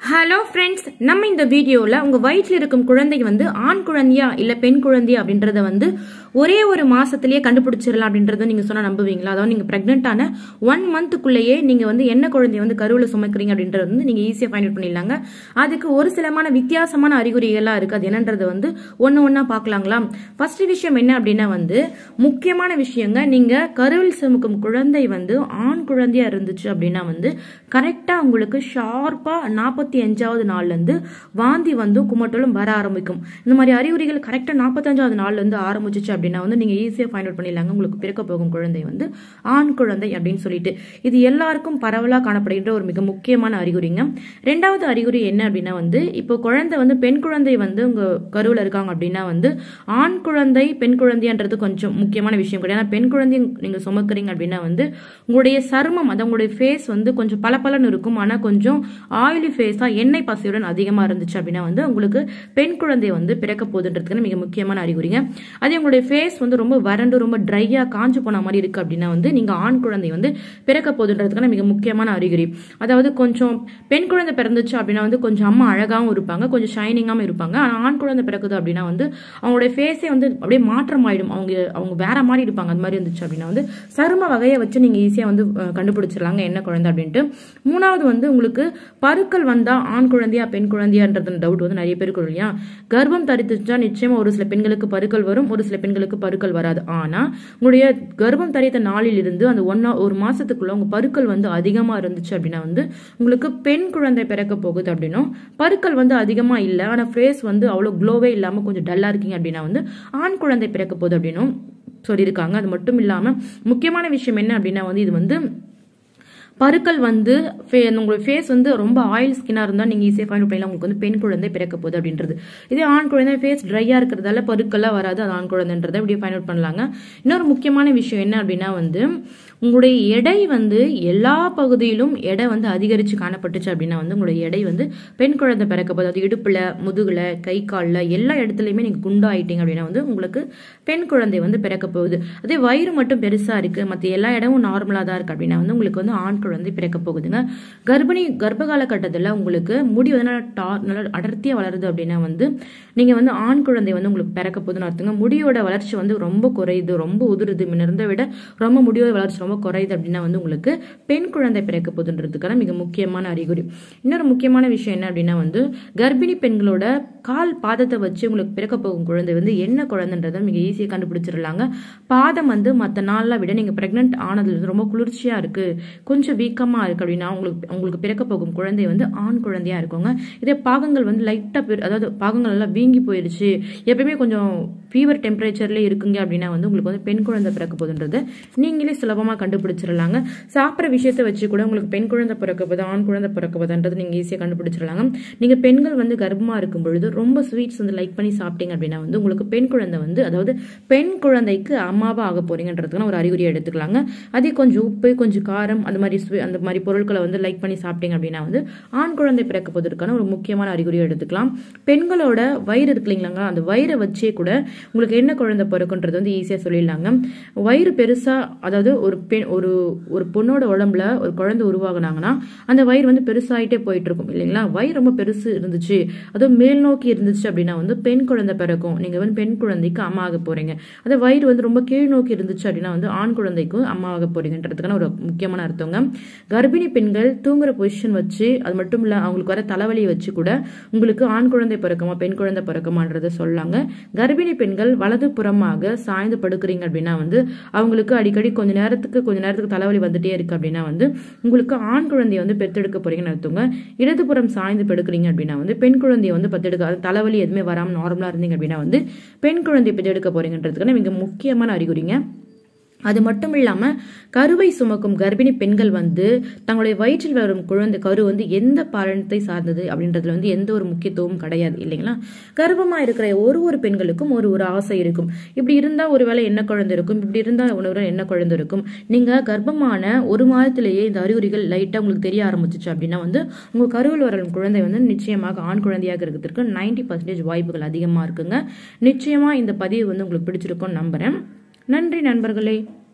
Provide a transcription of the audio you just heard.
hello friends நம்ம இந்த வீடியோவில் உங்கள் வயிற்றில் இருக்கும் குழந்தை வந்து ஆண் குழந்தையா இல்லை பெண் குழந்தையா அப்படின்றத வந்து ஒரே ஒரு மாசத்திலேயே கண்டுபிடிச்சிடலாம் அப்படின்றத நீங்கள் சொன்னால் நம்புவீங்களா அதாவது நீங்கள் ப்ரெக்னென்ட்டான ஒன் மந்த்துக்குள்ளேயே நீங்கள் வந்து என்ன குழந்தைய வந்து கருவில் சுமக்கிறீங்க அப்படின்றது வந்து நீங்கள் ஈஸியாக ஃபைண்ட் அவுட் பண்ணிடலாங்க அதுக்கு ஒரு சிலமான வித்தியாசமான அறிகுறிகள்லாம் இருக்குது அது என்னன்றது வந்து ஒன்று ஒன்றா பார்க்கலாங்களா ஃபர்ஸ்ட் விஷயம் என்ன அப்படின்னா வந்து முக்கியமான விஷயங்க நீங்கள் கருவில் சுமக்கும் குழந்தை வந்து ஆண் குழந்தையா இருந்துச்சு அப்படின்னா வந்து கரெக்டாக உங்களுக்கு ஷார்ப்பாக நாற்பத்தி அஞ்சாவது நாள்லேருந்து வாந்தி வந்து குமட்டலும் வர ஆரம்பிக்கும் இந்த மாதிரி அறிகுறிகள் கரெக்டாக நாற்பத்தஞ்சாவது நாள்லேருந்து ஆரம்பிச்சிச்சு அப்படின்னா வந்து நீங்கள் ஈஸியாக ஃபைண்ட் அவுட் பண்ணிடலாங்க உங்களுக்கு பிறக்க போகும் குழந்தை வந்து ஆண் குழந்தை அப்படின்னு சொல்லிட்டு இது எல்லாருக்கும் பரவலாக காணப்படுகின்ற ஒரு மிக முக்கியமான அறிகுறிங்க ரெண்டாவது அறிகுறி என்ன அப்படின்னா வந்து இப்போ குழந்தை வந்து பெண் குழந்தை வந்து உங்கள் கருவில் இருக்காங்க அப்படின்னா வந்து ஆண் குழந்தை பெண் குழந்தைன்றது கொஞ்சம் முக்கியமான விஷயம் கிடையாது ஏன்னா பெண் குழந்தை நீங்கள் சுமக்கிறீங்க அப்படின்னா வந்து உங்களுடைய சருமம் அது உங்களுடைய ஃபேஸ் வந்து கொஞ்சம் பளபளன்னு இருக்கும் ஆனால் கொஞ்சம் ஆயிலி ஃபேஸாக எண்ணெய் பசையுடன் அதிகமாக இருந்துச்சு அப்படின்னா வந்து உங்களுக்கு பெண் குழந்தை வந்து பிறக்க போகுதுன்றதுக்கு மிக முக்கியமான அறிகுறிங்க அதே உங்களுடைய ஃபேஸ் வந்து ரொம்ப வறண்டு ரொம்ப ட்ரையாக காஞ்சு போன மாதிரி இருக்கு அப்படின்னா வந்து நீங்கள் ஆண் குழந்தை வந்து பிறக்க போகுதுன்றதுக்கான மிக முக்கியமான அறிகுறி அதாவது கொஞ்சம் பெண் குழந்தை பிறந்துச்சு அப்படின்னா வந்து கொஞ்சம் அம்மா அழகாகவும் இருப்பாங்க கொஞ்சம் ஷைனிங்காகவும் இருப்பாங்க ஆனால் ஆண் குழந்தை பிறக்குது அப்படின்னா வந்து அவங்களுடைய ஃபேஸே வந்து அப்படியே மாற்றம் ஆயிடும் அவங்க அவங்க வேற மாதிரி இருப்பாங்க அது மாதிரி இருந்துச்சு அப்படின்னா வந்து சரும வகையை வச்சு நீங்கள் ஈஸியாக வந்து அஹ், கண்டுபிடிச்சிடலாங்க என்ன குழந்தை அப்படின்ட்டு மூணாவது வந்து உங்களுக்கு பருக்கள் வந்தால் ஆண் குழந்தையா பெண் குழந்தையான்றது டவுட் வந்து நிறைய பேருக்கு வரும் இல்லையா கர்ப்பம் தரித்துச்சா நிச்சயமா ஒரு சில பெண்களுக்கு பருக்கள் வரும் ஒரு சில பெண்களுக்கு பருக்கள் வராது ஆனா உங்களுடைய கர்ப்பம் தரித்த நாளில் இருந்து அந்த ஒன்னா ஒரு மாசத்துக்குள்ள உங்க பருக்கள் வந்து அதிகமா இருந்துச்சு அப்படின்னா வந்து உங்களுக்கு பெண் குழந்தை பிறக்க போகுது அப்படின்னும் பருக்கள் வந்து அதிகமா இல்லை ஆனா ஃபேஸ் வந்து அவ்வளோ க்ளோவே இல்லாம கொஞ்சம் டல்லா இருக்கீங்க அப்படின்னா வந்து ஆண் குழந்தை பிறக்க போகுது அப்படின்னும் சொல்லியிருக்காங்க அது மட்டும் இல்லாம முக்கியமான விஷயம் என்ன அப்படின்னா வந்து இது வந்து பருக்கள் வந்து ஃபே உங்களோட ஃபேஸ் வந்து ரொம்ப ஆயில் ஸ்கின்னாக இருந்தால் நீங்கள் ஈஸியாக ஃபைண்ட் பண்ணலாம் உங்களுக்கு வந்து பெண் குழந்தை பிறக்க போகுது அப்படின்றது இதே ஆண் குழந்தை ஃபேஸ் ட்ரையாக இருக்கிறதால பருக்கெல்லாம் வராது அது ஆண் குழந்தைன்றதை இப்படி ஃபைண்ட் அவுட் பண்ணலாங்க இன்னொரு முக்கியமான விஷயம் என்ன அப்படின்னா வந்து உங்களுடைய எடை வந்து எல்லா பகுதியிலும் எடை வந்து அதிகரித்து காணப்பட்டுச்சு அப்படின்னா வந்து உங்களுடைய எடை வந்து பெண் குழந்தை பிறக்க போகுது அது இடுப்பில் முதுகில் கை காலில் எல்லா இடத்துலையுமே நீங்கள் குண்டாயிட்டீங்க அப்படின்னா வந்து உங்களுக்கு பெண் குழந்தை வந்து பிறக்க போகுது அதே வயிறு மட்டும் பெருசாக இருக்குது மற்ற எல்லா இடமும் நார்மலாக தான் இருக்குது அப்படின்னா வந்து உங்களுக்கு வந்து ஆண் குழந்தை பிறக்க போகுதுங்க கர்ப்பிணி கர்ப்ப காலகட்டத்தில் உங்களுக்கு முடி வந்து நல்லா டா நல்லா அடர்த்தியாக வளருது அப்படின்னா வந்து நீங்கள் வந்து ஆண் குழந்தை வந்து உங்களுக்கு பிறக்க போகுதுன்னு அர்த்தங்க முடியோட வளர்ச்சி வந்து ரொம்ப குறையுது ரொம்ப உதிருது முன்ன இருந்த விட ரொம்ப முடியோட வளர்ச்சி ரொம்ப குறையுது அப்படின்னா வந்து உங்களுக்கு பெண் குழந்தை பிறக்க போகுதுன்றதுக்கான மிக முக்கியமான அறிகுறி இன்னொரு முக்கியமான விஷயம் என்ன அப்படின்னா வந்து கர்ப்பிணி பெண்களோட கால் பாதத்தை வச்சு உங்களுக்கு பிறக்க போகும் குழந்தை வந்து என்ன குழந்தைன்றதை மிக ஈஸியாக கண்டுபிடிச்சிடலாங்க பாதம் வந்து மற்ற நாளில் விட நீங்கள் ப்ரெக்னென்ட் ஆனதுல இருந்து ரொம்ப குளிர்ச்சியாக இருக்கு கொஞ்சம் வீக்கமாக இருக்கு அப்படின்னா உங்களுக்கு உங்களுக்கு பிறக்க போகும் குழந்தை வந்து ஆண் குழந்தையா இருக்குங்க இதே பாகங்கள் வந்து லைட்டாக அதாவது பாகங்கள் எல்லாம் வீங்கி போயிடுச்சு எப்பயுமே கொஞ்சம் ஃபீவர் டெம்பரேச்சர்லேயே இருக்குங்க அப்படின்னா வந்து உங்களுக்கு வந்து பெண் குழந்தை பிறக்க போகுதுன்றதை நீங்களே சுலபமாக கண்டுபிடிச்சிடலாங்க சாப்பிட்ற விஷயத்தை வச்சு கூட உங்களுக்கு பெண் குழந்தை பிறக்க போகுது ஆண் குழந்தை பிறக்க போகுதுன்றது நீங்கள் ஈஸியாக கண்டுபிடிச்சிடலாங்க நீங்கள் பெண்கள் வந்து கர்ப்பமாக இருக்கும் பொழுது ரொம்ப ஸ்வீட்ஸ் வந்து லைக் பண்ணி சாப்பிட்டீங்க அப்படின்னா வந்து உங்களுக்கு பெண் குழந்தை வந்து அதாவது பெண் குழந்தைக்கு அம்மாவா ஆக போறீங்கன்றதுக்கான ஒரு அறிகுறியை எடுத்துக்கலாங்க அதே கொஞ்சம் உப்பு கொஞ்சம் காரம் அந்த மாதிரி swe- அந்த மாதிரி பொருட்களை வந்து லைக் பண்ணி சாப்பிட்டீங்க அப்படின்னா வந்து ஆண் குழந்தை பிறக்க போவதற்கான ஒரு முக்கியமான அறிகுறியை எடுத்துக்கலாம் பெண்களோட வயிறு இருக்கு இல்லைங்களாங்க அந்த வயிறை வச்சே கூட உங்களுக்கு என்ன குழந்தை பிறக்குன்றது வந்து ஈஸியாக சொல்லிடலாங்க வயிறு பெருசா அதாவது ஒரு பெண் ஒரு ஒரு பொண்ணோட உடம்புல ஒரு குழந்தை உருவாகுனாங்கன்னா அந்த வயிறு வந்து பெருசாயிட்டே போயிட்டு இருக்கும் இல்லைங்களா வயிறு ரொம்ப பெருசு இருந்துச்சு அதுவும் மேல் நோக்கி இருந்துச்சு அப்படின்னா வந்து பெண் குழந்தை பிறக்கும் நீங்க வந்து பெண் குழந்தைக்கு அம்மா ஆக போறீங்க அது வயிறு வந்து ரொம்ப கீழ் நோக்கி இருந்துச்சு அப்படின்னா வந்து ஆண் குழந்தைக்கும் அம்மா ஆக போறீங்கன்றதுக்கான ஒரு முக்கியமான அர்த்தங்க கர்ப்பிணி பெண்கள் தூங்குற பொசிஷன் வச்சு அது மட்டும் இல்ல அவங்களுக்கு வர தலைவலியை வச்சு கூட உங்களுக்கு ஆண் குழந்தை பிறக்குமா பெண் குழந்தை பிறக்குமான்றதை சொல்லாங்க கர்ப்பிணி பெண்கள் வலது புறமாக சாய்ந்து படுக்கிறீங்க அப்படின்னா வந்து அவங்களுக்கு அடிக்கடி கொஞ்ச நேரத்துக்கு கொஞ்ச நேரத்துக்கு தலைவலி வந்துட்டே இருக்கு அப்படின்னா வந்து உங்களுக்கு ஆண் குழந்தைய வந்து பெத்தெடுக்க போறீங்கன்னு அர்த்தங்க இடதுபுறம் சாய்ந்து படுக்கிறீங்க அப்படின்னா வந்து பெண் குழந்தைய வந்து பெத்தெடுக்க அது தலைவலி எதுவுமே வராமல் நார்மலா இருந்தீங்க அப்படின்னா வந்து பெண் குழந்தைய பெத்தெடுக்க போறீங்கன்றதுக்கான மிக முக்கியமான அறிகுறிங்க அது மட்டும் இல்லாம கருவை சுமக்கும் கர்ப்பிணி பெண்கள் வந்து தங்களுடைய வயிற்றில் வரும் குழந்தை கரு வந்து எந்த பாலனத்தை சார்ந்தது அப்படின்றதுல வந்து எந்த ஒரு முக்கியத்துவமும் கிடையாது இல்லைங்களா கர்ப்பமா இருக்கிற ஒரு ஒரு பெண்களுக்கும் ஒரு ஒரு ஆசை இருக்கும் இப்படி இருந்தா ஒருவேளை என்ன குழந்தை இருக்கும் இப்படி இருந்தா ஒருவேளை என்ன குழந்தை இருக்கும் நீங்க கர்ப்பமான ஒரு மாதத்திலேயே இந்த அறிகுறிகள் லைட்டா உங்களுக்கு தெரிய ஆரம்பிச்சிச்சு அப்படின்னா வந்து உங்க கருவில் வரும் குழந்தை வந்து நிச்சயமாக ஆண் குழந்தையாக இருக்கிறதுக்கு 90% பர்சன்டேஜ் வாய்ப்புகள் அதிகமா இருக்குங்க நிச்சயமா இந்த பதிவு வந்து உங்களுக்கு பிடிச்சிருக்கும்னு நம்புறேன் நன்றி நண்பர்களே